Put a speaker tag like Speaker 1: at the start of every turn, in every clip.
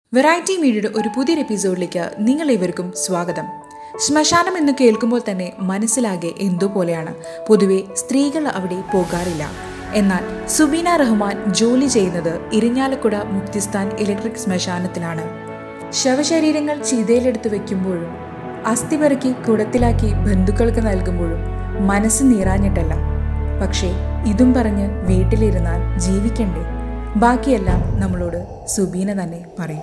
Speaker 1: variety മീഡിയയുടെ ഒരു പുതിയൊരു എപ്പിസോഡിലേക്ക് നിങ്ങളേവർക്കും സ്വാഗതം ശ്മശാനം എന്ന് കേൾക്കുമ്പോൾ തന്നെ മനസ്സിലാകെ എന്തോ പോലെയാണ് പൊതുവെ സ്ത്രീകൾ അവിടെ പോകാറില്ല എന്നാൽ സുബീന റഹ്മാൻ ജോലി ചെയ്യുന്നത് ഇരിഞ്ഞാലക്കുട മുക്തിസ്ഥാൻ ഇലക്ട്രിക് ശ്മശാനത്തിലാണ് ശവശരീരങ്ങൾ ചിതയിലെടുത്ത് വെക്കുമ്പോഴും അസ്ഥി പെറുക്കി കുടത്തിലാക്കി ബന്ധുക്കൾക്ക് നൽകുമ്പോഴും മനസ്സ് നീറാഞ്ഞിട്ടല്ല പക്ഷേ ഇതും പറഞ്ഞ് വീട്ടിലിരുന്നാൽ ജീവിക്കണ്ടേ ബാക്കിയെല്ലാം നമ്മളോട് സുബീന തന്നെ പറയും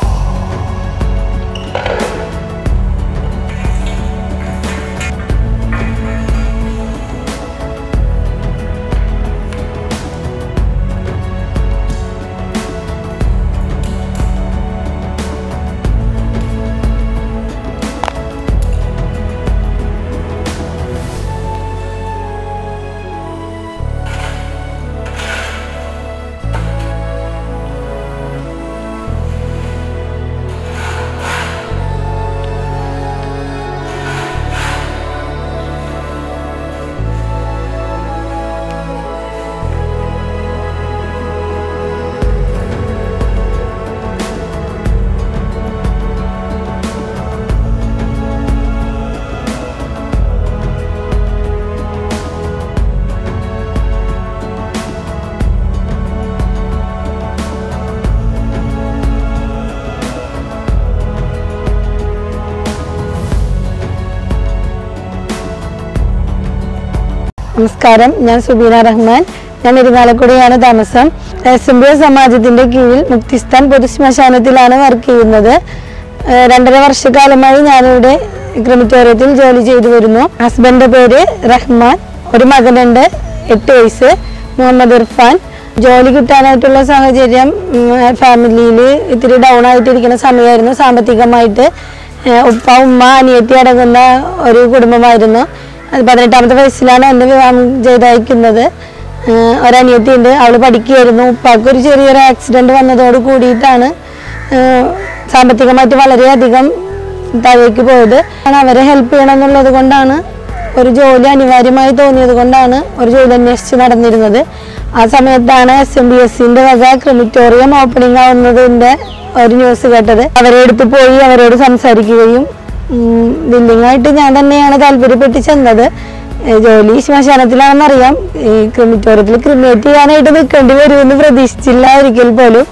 Speaker 2: നമസ്കാരം ഞാൻ സുബീന റഹ്മാൻ ഞാൻ ഇരിങ്ങാലക്കുടയാണ് താമസം എസ് എം ബി എസ് സമാജത്തിന്റെ കീഴിൽ മുക്തിസ്ഥാൻ പൊതുശ്മശാനത്തിലാണ് വർക്ക് ചെയ്യുന്നത് ഏഹ് രണ്ടര വർഷക്കാലമായി ഞാനിവിടെ ക്രിമിറ്റോറിയത്തിൽ ജോലി ചെയ്തു വരുന്നു ഹസ്ബൻഡിന്റെ പേര് റഹ്മാൻ ഒരു മകനുണ്ട് എട്ട് വയസ്സ് മുഹമ്മദ് ഇർഫാൻ ജോലി കിട്ടാനായിട്ടുള്ള സാഹചര്യം ഫാമിലിയിൽ ഇത്തിരി ഡൗൺ ആയിട്ടിരിക്കുന്ന സമയമായിരുന്നു സാമ്പത്തികമായിട്ട് ഏഹ് ഉപ്പ ഉമ്മ അനിയത്തി അടങ്ങുന്ന ഒരു കുടുംബമായിരുന്നു അത് പതിനെട്ടാമത്തെ വയസ്സിലാണ് എന്നെ വിവാഹം ചെയ്തയക്കുന്നത് ഏഹ് ഒരനിയത്തി ഉണ്ട് അവൾ പഠിക്കുകയായിരുന്നു ഉപ്പാക്ക് ഒരു ചെറിയൊരു ആക്സിഡന്റ് വന്നതോട് കൂടിയിട്ടാണ് ഏഹ് സാമ്പത്തികമായിട്ട് വളരെയധികം താഴേക്ക് പോയത് ആണ് അവരെ ഹെൽപ്പ് ചെയ്യണം എന്നുള്ളത് കൊണ്ടാണ് ഒരു ജോലി അനിവാര്യമായി തോന്നിയത് കൊണ്ടാണ് ഒരു ജോലി അന്വേഷിച്ച് നടന്നിരുന്നത് ആ സമയത്താണ് എസ് എം ബി എസിന്റെ വക ക്രിമിറ്റോറിയം ഓപ്പണിംഗ് ആവുന്നതിന്റെ ഒരു ന്യൂസ് കേട്ടത് അവരെ അടുത്ത് പോയി അവരോട് സംസാരിക്കുകയും ബില്ലിംഗ് ആയിട്ട് ഞാൻ തന്നെയാണ് താല്പര്യപ്പെട്ട് ചെന്നത് ഏ, ജോലി ശ്മശാനത്തിലാണെന്നറിയാം ഈ ക്രിമിറ്റോറിയത്തിൽ ക്രിമിനേറ്റ് ചെയ്യാനായിട്ട് നിൽക്കേണ്ടി വരുമെന്ന് പ്രതീക്ഷിച്ചില്ല ഒരിക്കൽ പോലും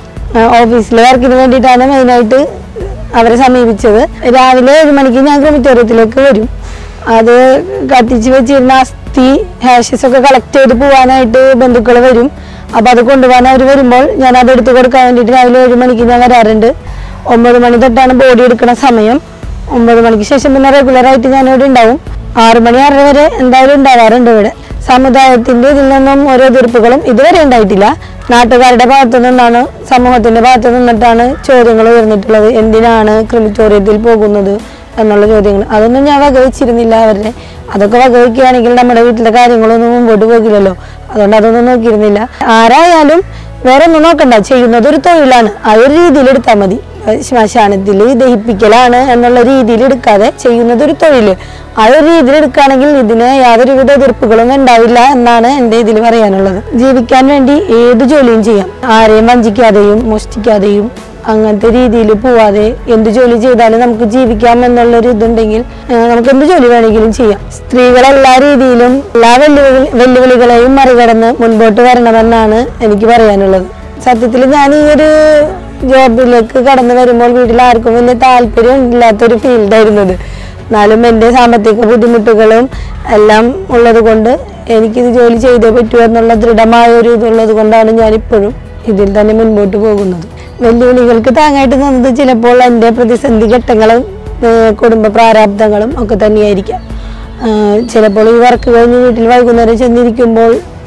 Speaker 2: ഓഫീസിലെ വർക്കിന് വേണ്ടിയിട്ടാണ് മെയിനായിട്ട് അവരെ സമീപിച്ചത് രാവിലെ ഏഴ് മണിക്ക് ഞാൻ ക്രിമിറ്റോറിയത്തിലേക്ക് വരും അത് കത്തിച്ച് വെച്ചിരുന്ന അസ്ഥി ഹാഷസ് ഒക്കെ കളക്ട് ചെയ്ത് പോകാനായിട്ട് ബന്ധുക്കൾ വരും അപ്പോൾ അത് കൊണ്ടുപോകാൻ അവർ വരുമ്പോൾ ഞാൻ അത് എടുത്തു കൊടുക്കാൻ വേണ്ടിയിട്ട് രാവിലെ ഏഴ് മണിക്ക് ഞാൻ വരാറുണ്ട് ഒമ്പത് മണി തൊട്ടാണ് ബോഡി എടുക്കുന്ന സമയം ഒമ്പത് മണിക്ക് ശേഷം പിന്നെ റെഗുലറായിട്ട് ഞാൻ ഇവിടെ ഉണ്ടാവും ആറു മണി ആറര വരെ എന്തായാലും ഉണ്ടാവാറുണ്ട് ഇവിടെ സമുദായത്തിന്റെ ഇതിൽ നിന്നും ഓരോ എതിർപ്പുകളും ഇതുവരെ ഉണ്ടായിട്ടില്ല നാട്ടുകാരുടെ ഭാഗത്തു നിന്നാണ് സമൂഹത്തിന്റെ ഭാഗത്തു നിന്നിട്ടാണ് ചോദ്യങ്ങൾ ഉയർന്നിട്ടുള്ളത് എന്തിനാണ് ക്രിമിറ്റോറിയത്തിൽ പോകുന്നത് എന്നുള്ള ചോദ്യങ്ങൾ അതൊന്നും ഞാൻ വകവെച്ചിരുന്നില്ല അവരുടെ അതൊക്കെ വകവെക്കുകയാണെങ്കിൽ നമ്മുടെ വീട്ടിലെ കാര്യങ്ങളൊന്നും മുമ്പോട്ട് പോകില്ലല്ലോ അതുകൊണ്ട് അതൊന്നും നോക്കിയിരുന്നില്ല ആരായാലും വേറെ ഒന്നും നോക്കണ്ട ചെയ്യുന്നത് ഒരു തൊഴിലാണ് ആ ഒരു രീതിയിൽ എടുത്താൽ മതി ശ്മശാനത്തിൽ ദഹിപ്പിക്കലാണ് എന്നുള്ള രീതിയിൽ എടുക്കാതെ ചെയ്യുന്നത് ഒരു തൊഴില് ആ ഒരു രീതിയിൽ എടുക്കുകയാണെങ്കിൽ ഇതിന് യാതൊരുവിധ എതിർപ്പുകളും ഉണ്ടാവില്ല എന്നാണ് എൻ്റെ ഇതിൽ പറയാനുള്ളത് ജീവിക്കാൻ വേണ്ടി ഏത് ജോലിയും ചെയ്യാം ആരെയും വഞ്ചിക്കാതെയും മോഷ്ടിക്കാതെയും അങ്ങനത്തെ രീതിയിൽ പോവാതെ എന്ത് ജോലി ചെയ്താലും നമുക്ക് ജീവിക്കാം എന്നുള്ളൊരു ഇതുണ്ടെങ്കിൽ ആ, നമുക്ക് എന്ത് ജോലി വേണമെങ്കിലും ചെയ്യാം സ്ത്രീകൾ എല്ലാ രീതിയിലും എല്ലാ വെല്ലുവിളി വെല്ലുവിളികളെയും മറികടന്ന് മുൻപോട്ട് വരണമെന്നാണ് എനിക്ക് പറയാനുള്ളത് സത്യത്തിൽ ഞാൻ ഈ ഒരു ജോബിലേക്ക് കടന്നു വരുമ്പോൾ വീട്ടിൽ ആർക്കും വലിയ താല്പര്യം ഇല്ലാത്തൊരു ഫീൽഡായിരുന്നത് എന്നാലും എൻ്റെ സാമ്പത്തിക ബുദ്ധിമുട്ടുകളും എല്ലാം ഉള്ളത് കൊണ്ട് എനിക്കിത് ജോലി ചെയ്തേ പറ്റൂ എന്നുള്ള ദൃഢമായ ഒരു ഇതുള്ളത് കൊണ്ടാണ് ഞാനിപ്പോഴും ഇതിൽ തന്നെ മുൻപോട്ട് പോകുന്നത് വെല്ലുവിളികൾക്ക് താങ്ങായിട്ട് നിന്നത് ചിലപ്പോൾ എൻ്റെ പ്രതിസന്ധി ഘട്ടങ്ങളും ഏഹ് കുടുംബ പ്രാരാബ്ദങ്ങളും ഒക്കെ തന്നെയായിരിക്കാം ആഹ് ചിലപ്പോൾ ഈ വർക്ക് കഴിഞ്ഞ് വീട്ടിൽ വൈകുന്നേരം ചെന്നിരിക്കുമ്പോൾ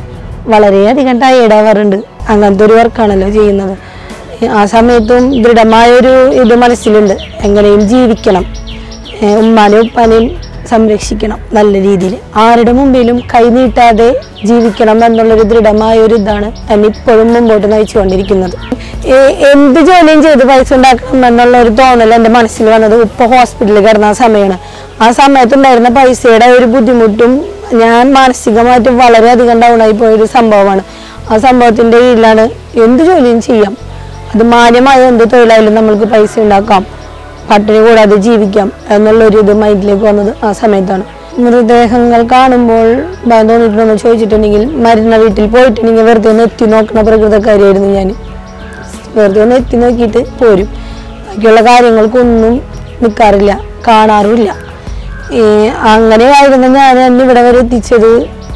Speaker 2: വളരെയധികം ടയേർഡാവാറുണ്ട് അങ്ങനത്തെ ഒരു വർക്കാണല്ലോ ചെയ്യുന്നത് ആ സമയത്തും ദൃഢമായൊരു ഇത് മനസ്സിലുണ്ട് എങ്ങനെയും ജീവിക്കണം ഏഹ് ഉമ്മാനെയും ഉപ്പാനെയും സംരക്ഷിക്കണം നല്ല രീതിയിൽ ആരുടെ മുമ്പിലും കൈനീട്ടാതെ ജീവിക്കണം എന്നുള്ളൊരു ദൃഢമായ ഒരു ഇതാണ് എന്നെ ഇപ്പോഴും മുമ്പോട്ട് നയിച്ചുകൊണ്ടിരിക്കുന്നത് ഏ- എന്ത് ജോലിയും ചെയ്ത് പൈസ ഉണ്ടാക്കണം എന്നുള്ള ഒരു തോന്നൽ എൻ്റെ മനസ്സിൽ വന്നത് ഉപ്പ ഹോസ്പിറ്റലിൽ കിടന്ന ആ സമയമാണ് ആ സമയത്തുണ്ടായിരുന്ന പൈസയുടെ ഒരു ബുദ്ധിമുട്ടും ഞാൻ മാനസികമായിട്ട് വളരെയധികം ഡൗൺ ആയി പോയൊരു സംഭവമാണ് ആ സംഭവത്തിൻ്റെ കീഴിലാണ് എന്ത് ജോലിയും ചെയ്യാം അത് മാന്യമായ എന്ത് തൊഴിലായാലും നമ്മൾക്ക് പൈസ ഉണ്ടാക്കാം പട്ടിണി കൂടാതെ ജീവിക്കാം എന്നുള്ളൊരു ഇത് മൈൻഡിലേക്ക് വന്നത് ആ സമയത്താണ് മൃതദേഹങ്ങൾ കാണുമ്പോൾ ഭയം തോന്നിയിട്ടുണ്ടെന്ന് ചോദിച്ചിട്ടുണ്ടെങ്കിൽ മരുന്ന വീട്ടിൽ പോയിട്ടുണ്ടെങ്കിൽ വെറുതെ ഒന്ന് എത്തി നോക്കുന്ന പ്രകൃതക്കാരിയായിരുന്നു ഞാൻ വെറുതെ ഒന്ന് എത്തി നോക്കിയിട്ട് പോരും ബാക്കിയുള്ള കാര്യങ്ങൾക്കൊന്നും നിൽക്കാറില്ല കാണാറുമില്ല ഈ അങ്ങനെയായിരുന്നു ഞാൻ എന്നെ ഇവിടെ വരെ എത്തിച്ചത്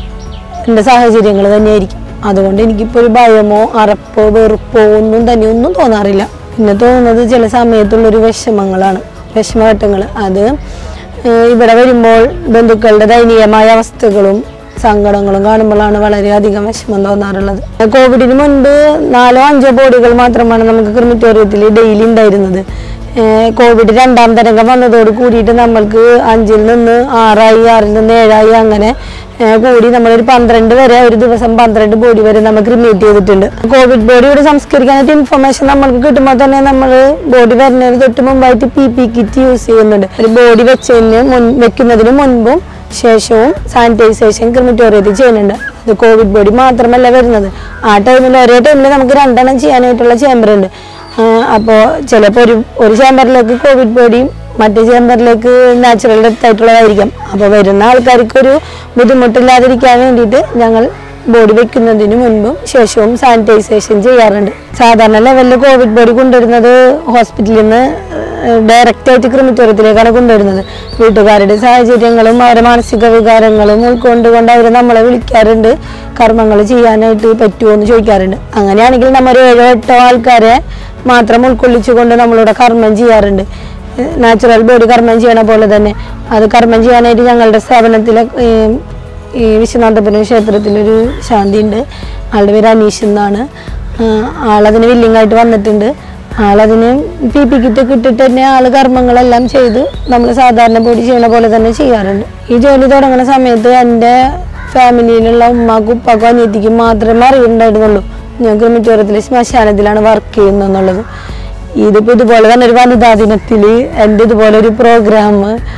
Speaker 2: എൻ്റെ സാഹചര്യങ്ങൾ തന്നെയായിരിക്കും അതുകൊണ്ട് എനിക്കിപ്പോൾ ഒരു ഭയമോ അറപ്പോ വെറുപ്പോ ഒന്നും തന്നെ ഒന്നും തോന്നാറില്ല പിന്നെ തോന്നുന്നത് ചില സമയത്തുള്ളൊരു വിഷമങ്ങളാണ് വിഷമഘട്ടങ്ങൾ അത് ഏഹ് ഇവിടെ വരുമ്പോൾ ബന്ധുക്കളുടെ ദയനീയമായ അവസ്ഥകളും സങ്കടങ്ങളും കാണുമ്പോഴാണ് വളരെയധികം വിഷമം തോന്നാറുള്ളത് കോവിഡിന് മുൻപ് നാലോ അഞ്ചോ ബോഡികൾ മാത്രമാണ് നമുക്ക് ക്രിമിറ്റോറിയത്തിൽ ഡെയിലി ഉണ്ടായിരുന്നത് ഏഹ് കോവിഡ് രണ്ടാം തരംഗം വന്നതോട് കൂടിയിട്ട് നമ്മൾക്ക് അഞ്ചിൽ നിന്ന് ആറായി ആറിൽ നിന്ന് ഏഴായി അങ്ങനെ ഏഹ് കൂടി നമ്മളൊരു പന്ത്രണ്ട് വരെ ഒരു ദിവസം പന്ത്രണ്ട് ബോഡി വരെ നമ്മൾ ക്രിമേറ്റ് ചെയ്തിട്ടുണ്ട് കോവിഡ് ബോഡിയോട് സംസ്കരിക്കാനായിട്ട് ഇൻഫർമേഷൻ നമ്മൾക്ക് കിട്ടുമ്പോൾ തന്നെ നമ്മൾ ബോഡി വരുന്നതിന് തൊട്ട് മുമ്പായിട്ട് പി പി കിറ്റ് യൂസ് ചെയ്യുന്നുണ്ട് ഒരു ബോഡി വെച്ചതിന് മുൻ വെക്കുന്നതിന് മുൻപും ശേഷവും സാനിറ്റൈസേഷൻ ക്രിമിറ്റോറിയത്തിൽ ചെയ്യുന്നുണ്ട് അത് കോവിഡ് ബോഡി മാത്രമല്ല വരുന്നത് ആ ടൈമിൽ ഒരേ ടൈമിൽ നമുക്ക് രണ്ടെണ്ണം ചെയ്യാനായിട്ടുള്ള ചേംബർ ഉണ്ട് അപ്പോൾ ചിലപ്പോൾ ഒരു ഒരു ചേംബറിലേക്ക് കോവിഡ് ബോഡിയും മറ്റേ ചേംബറിലേക്ക് നാച്ചുറൽ ഡെത്ത് ആയിട്ടുള്ളതായിരിക്കാം അപ്പോൾ വരുന്ന ആൾക്കാർക്ക് ഒരു ബുദ്ധിമുട്ടില്ലാതിരിക്കാൻ വേണ്ടിയിട്ട് ഞങ്ങൾ ബോഡി വെക്കുന്നതിന് മുൻപും ശേഷവും സാനിറ്റൈസേഷൻ ചെയ്യാറുണ്ട് സാധാരണ ലെവലിൽ കോവിഡ് ബോഡി കൊണ്ടുവരുന്നത് ഹോസ്പിറ്റലിൽ നിന്ന് ഡയറക്റ്റ് ആയിട്ട് ക്രിമിറ്റോറിയത്തിലേക്കാണ് കൊണ്ടുവരുന്നത് വീട്ടുകാരുടെ സാഹചര്യങ്ങളും അവരുടെ മാനസിക വികാരങ്ങളും ഉൾക്കൊണ്ടുകൊണ്ട് അവർ നമ്മളെ വിളിക്കാറുണ്ട് കർമ്മങ്ങൾ ചെയ്യാനായിട്ട് പറ്റുമോ എന്ന് ചോദിക്കാറുണ്ട് അങ്ങനെയാണെങ്കിൽ നമ്മൾ ഒരു ഏഴോ എട്ടോ ആൾക്കാരെ മാത്രം ഉൾക്കൊള്ളിച്ചുകൊണ്ട് നമ്മളിവിടെ കർമ്മം ചെയ്യാറുണ്ട് നാച്ചുറൽ ബോഡി കർമ്മം ചെയ്യണ പോലെ തന്നെ അത് കർമ്മം ചെയ്യാനായിട്ട് ഞങ്ങളുടെ സ്ഥാപനത്തിലെ ഏം, ഈ വിശ്വനാഥപുരം ക്ഷേത്രത്തിലൊരു ശാന്തി ഉണ്ട് ആളുടെ പേര് അനീഷ് എന്നാണ് ആ, ആളതിന് willing ആയിട്ട് വന്നിട്ടുണ്ട് ആളതിന് പി പി കിറ്റ് ഇട്ടിട്ട് തന്നെ ആള് കർമ്മങ്ങളെല്ലാം ചെയ്ത് നമ്മൾ സാധാരണ ബോഡി ചെയ്യണ പോലെ തന്നെ ചെയ്യാറുണ്ട് ഈ ജോലി തുടങ്ങുന്ന സമയത്ത് എൻ്റെ ഫാമിലിയിലുള്ള ഉമ്മാക്കും ഉപ്പാക്കും അനിയത്തിക്കും മാത്രമേ അറിയുന്നുണ്ടായിരുന്നുള്ളൂ ഞാൻ ക്രിമിറ്റോറിയത്തിലെ ശ്മശാനത്തിലാണ് വർക്ക് ചെയ്യുന്നത് ഇതിപ്പോൾ ഇതുപോലെ തന്നെ ഒരു വനിതാ ദിനത്തിൽ എൻ്റെ ഇതുപോലെ ഒരു പ്രോഗ്രാം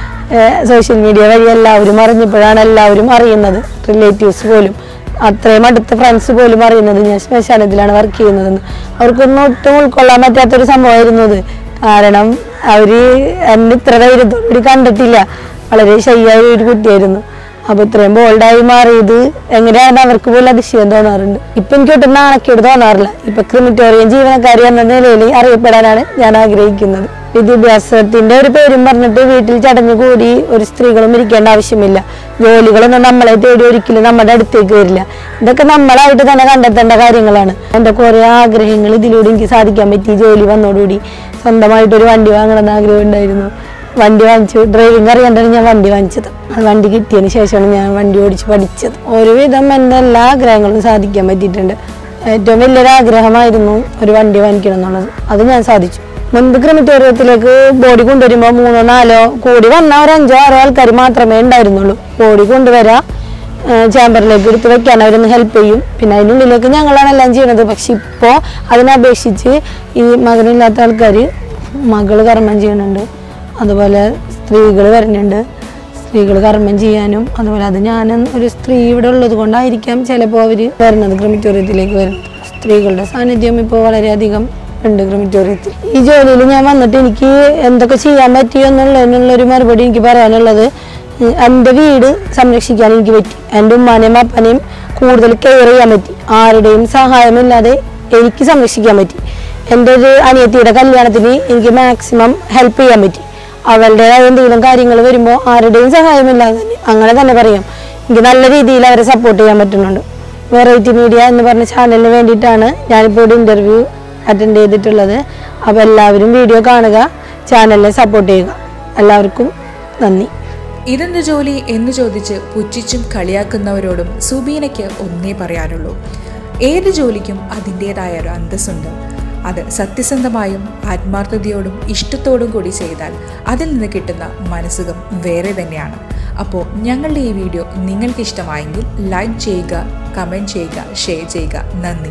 Speaker 2: സോഷ്യൽ മീഡിയ വഴി എല്ലാവരും അറിഞ്ഞപ്പോഴാണ് എല്ലാവരും അറിയുന്നത് റിലേറ്റീവ്സ് പോലും അത്രയും അടുത്ത ഫ്രണ്ട്സ് പോലും അറിയുന്നത് ഞാൻ ശ്മശാനത്തിലാണ് വർക്ക് ചെയ്യുന്നതെന്ന് അവർക്കൊന്നും ഒട്ടും ഉൾക്കൊള്ളാൻ പറ്റാത്തൊരു സംഭവമായിരുന്നു അത് കാരണം അവർ എന്നെ ഇത്ര ധൈര്യത്തോടുകൂടി കണ്ടിട്ടില്ല വളരെ ശയ്യായ ഒരു കുട്ടിയായിരുന്നു അപ്പൊ ഇത്രയും ബോൾഡായി മാറിയത് എങ്ങനെയാണ് അവർക്ക് പോലും അതിശയം തോന്നാറുണ്ട് ഇപ്പൊ എനിക്ക് ഒട്ടും നാണക്കേട് തോന്നാറില്ല ഇപ്പൊ ക്രിമിറ്റോറിയം ജീവനക്കാരി എന്ന നിലയിൽ അറിയപ്പെടാനാണ് ഞാൻ ആഗ്രഹിക്കുന്നത് വിദ്യാഭ്യാസത്തിന്റെ ഒരു പേരും പറഞ്ഞിട്ട് വീട്ടിൽ ചടഞ്ഞു കൂടി ഒരു സ്ത്രീകളും ഇരിക്കേണ്ട ആവശ്യമില്ല ജോലികളൊന്നും നമ്മളെ തേടി ഒരിക്കലും നമ്മുടെ അടുത്തേക്ക് വരില്ല ഇതൊക്കെ നമ്മളായിട്ട് തന്നെ കണ്ടെത്തേണ്ട കാര്യങ്ങളാണ് എൻ്റെ കുറെ ആഗ്രഹങ്ങൾ ഇതിലൂടെ എനിക്ക് സാധിക്കാൻ പറ്റി ജോലി വന്നോടുകൂടി സ്വന്തമായിട്ടൊരു വണ്ടി വാങ്ങണമെന്ന് ആഗ്രഹം ഉണ്ടായിരുന്നു വണ്ടി വാങ്ങിച്ചു ഡ്രൈവിംഗ് അറിയാണ്ടാണ് ഞാൻ വണ്ടി വാങ്ങിച്ചത് അത് വണ്ടി കിട്ടിയതിന് ശേഷമാണ് ഞാൻ വണ്ടി ഓടിച്ച് പഠിച്ചത് ഒരുവിധം എൻ്റെ എല്ലാ ആഗ്രഹങ്ങളും സാധിക്കാൻ പറ്റിയിട്ടുണ്ട് ഏറ്റവും വലിയൊരു ആഗ്രഹമായിരുന്നു ഒരു വണ്ടി വാങ്ങിക്കണം എന്നുള്ളത് അത് ഞാൻ സാധിച്ചു മുൻപ് ക്രിമിറ്റോറിയത്തിലേക്ക് ബോഡി കൊണ്ടുവരുമ്പോൾ മൂന്നോ നാലോ കൂടി വന്ന ഒരു അഞ്ചോ ആറോ ആൾക്കാർ മാത്രമേ ഉണ്ടായിരുന്നുള്ളൂ ബോഡി കൊണ്ടുവരാം ചാമ്പറിലേക്ക് എടുത്ത് വെക്കാൻ അവരൊന്ന് ഹെൽപ്പ് ചെയ്യും പിന്നെ അതിനുള്ളിലേക്ക് ഞങ്ങളാണ് എല്ലാം ചെയ്യണത് പക്ഷെ ഇപ്പോൾ അതിനപേക്ഷിച്ച് ഈ മകനില്ലാത്ത ആൾക്കാർ മകള് കർമ്മം ചെയ്യുന്നുണ്ട് അതുപോലെ സ്ത്രീകൾ വരുന്നുണ്ട് സ്ത്രീകൾ കർമ്മം ചെയ്യാനും അതുപോലെ അത് ഞാൻ ഒരു സ്ത്രീ ഇവിടെ ഉള്ളത് കൊണ്ടായിരിക്കാം ചിലപ്പോൾ അവർ വരുന്നത് ക്രിമിറ്റോറിയത്തിലേക്ക് വരുന്നത് സ്ത്രീകളുടെ സാന്നിധ്യം ഇപ്പോൾ വളരെയധികം ഉണ്ട് ക്രിമിറ്റോറിയത്തിൽ ഈ ജോലിയിൽ ഞാൻ വന്നിട്ട് എനിക്ക് എന്തൊക്കെ ചെയ്യാൻ പറ്റി എന്നുള്ളതിനുള്ളൊരു മറുപടി എനിക്ക് പറയാനുള്ളത് ഉം, എൻ്റെ വീട് സംരക്ഷിക്കാൻ എനിക്ക് പറ്റി എൻ്റെ ഉമ്മാനെയും അപ്പനെയും കൂടുതൽ കെയർ ചെയ്യാൻ പറ്റി ആരുടെയും സഹായമില്ലാതെ എനിക്ക് സംരക്ഷിക്കാൻ പറ്റി എൻ്റെ ഒരു അനിയത്തിയുടെ കല്യാണത്തിന് എനിക്ക് മാക്സിമം ഹെൽപ്പ് ചെയ്യാൻ പറ്റി അവളുടേതായ എന്തെങ്കിലും കാര്യങ്ങൾ വരുമ്പോൾ ആരുടെയും സഹായമില്ലാതെ തന്നെ അങ്ങനെ തന്നെ പറയാം എനിക്ക് നല്ല രീതിയിൽ അവരെ സപ്പോർട്ട് ചെയ്യാൻ പറ്റുന്നുണ്ട് വെറൈറ്റി മീഡിയ എന്ന് പറഞ്ഞ ചാനലിന് വേണ്ടിയിട്ടാണ് ഞാനിപ്പോൾ ഇവിടെ ഇൻ്റർവ്യൂ അറ്റൻഡ് ചെയ്തിട്ടുള്ളത് അപ്പോൾ എല്ലാവരും വീഡിയോ കാണുക ചാനലിനെ സപ്പോർട്ട് ചെയ്യുക എല്ലാവർക്കും നന്ദി
Speaker 1: ഇതെന്ത് ജോലി എന്ന് ചോദിച്ച് പുച്ഛിച്ചും കളിയാക്കുന്നവരോടും സുബീനയ്ക്ക് ഒന്നേ പറയാനുള്ളൂ ഏത് ജോലിക്കും അതിൻ്റെതായ ഒരു അന്തസ്സുണ്ട് അത് സത്യസന്ധമായും ആത്മാർത്ഥതയോടും ഇഷ്ടത്തോടും കൂടി ചെയ്താൽ അതിൽ നിന്ന് കിട്ടുന്ന മനസ്സുഖം വേറെ തന്നെയാണ് അപ്പോൾ ഞങ്ങളുടെ ഈ വീഡിയോ നിങ്ങൾക്ക് ഇഷ്ടമായെങ്കിൽ ലൈക്ക് ചെയ്യുക കമൻറ്റ് ചെയ്യുക ഷെയർ ചെയ്യുക നന്ദി